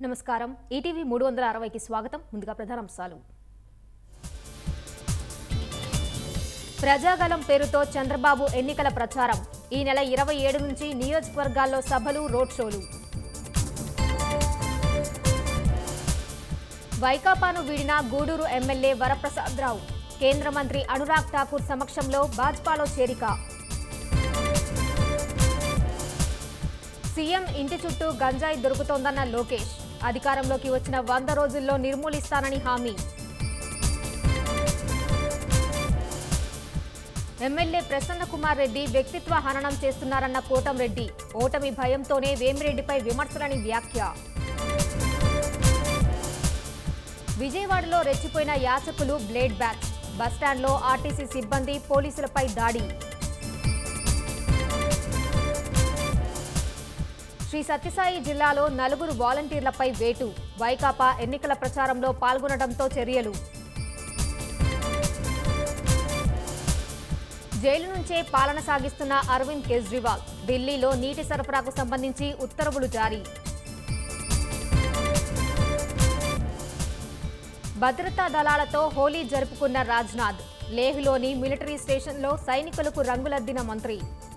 నమస్కారం ఈటీవీ మూడు వందల అరవైకి స్వాగతం ముందుగా ప్రధానాంశాలు ప్రజాగలం పేరుతో చంద్రబాబు ఎన్నికల ప్రచారం ఈ నెల ఇరవై ఏడు నుంచి నియోజకవర్గాల్లో సభలు రోడ్ షోలు వైకాపాను వీడిన గూడూరు ఎమ్మెల్యే వరప్రసాదరావు కేంద్ర మంత్రి అనురాగ్ ఠాకూర్ సమక్షంలో భాజపాలో చేరిక సీఎం ఇంటి చుట్టూ గంజాయి దొరుకుతోందన్న లోకేష్ అధికారంలోకి వచ్చిన వంద రోజుల్లో నిర్మూలిస్తానని హామీ ఎమ్మెల్యే ప్రసన్న కుమార్ రెడ్డి వ్యక్తిత్వ హననం చేస్తున్నారన్న కోటంరెడ్డి ఓటమి భయంతోనే వేమిరెడ్డిపై విమర్శలని వ్యాఖ్య విజయవాడలో రెచ్చిపోయిన యాచకులు బ్లేడ్ బ్యాచ్ బస్టాండ్లో ఆర్టీసీ సిబ్బంది పోలీసులపై దాడి శ్రీ సత్యసాయి జిల్లాలో నలుగురు వాలంటీర్లపై వేటు వైకాపా ఎన్నికల ప్రచారంలో పాల్గొనడంతో చర్యలు జైలు నుంచే పాలన సాగిస్తున్న అరవింద్ కేజ్రీవాల్ ఢిల్లీలో నీటి సరఫరాకు సంబంధించి ఉత్తర్వులు జారీ భద్రతా దళాలతో హోలీ జరుపుకున్న రాజ్నాథ్ లేహ్లోని మిలిటరీ స్టేషన్లో సైనికులకు రంగులద్దిన మంత్రి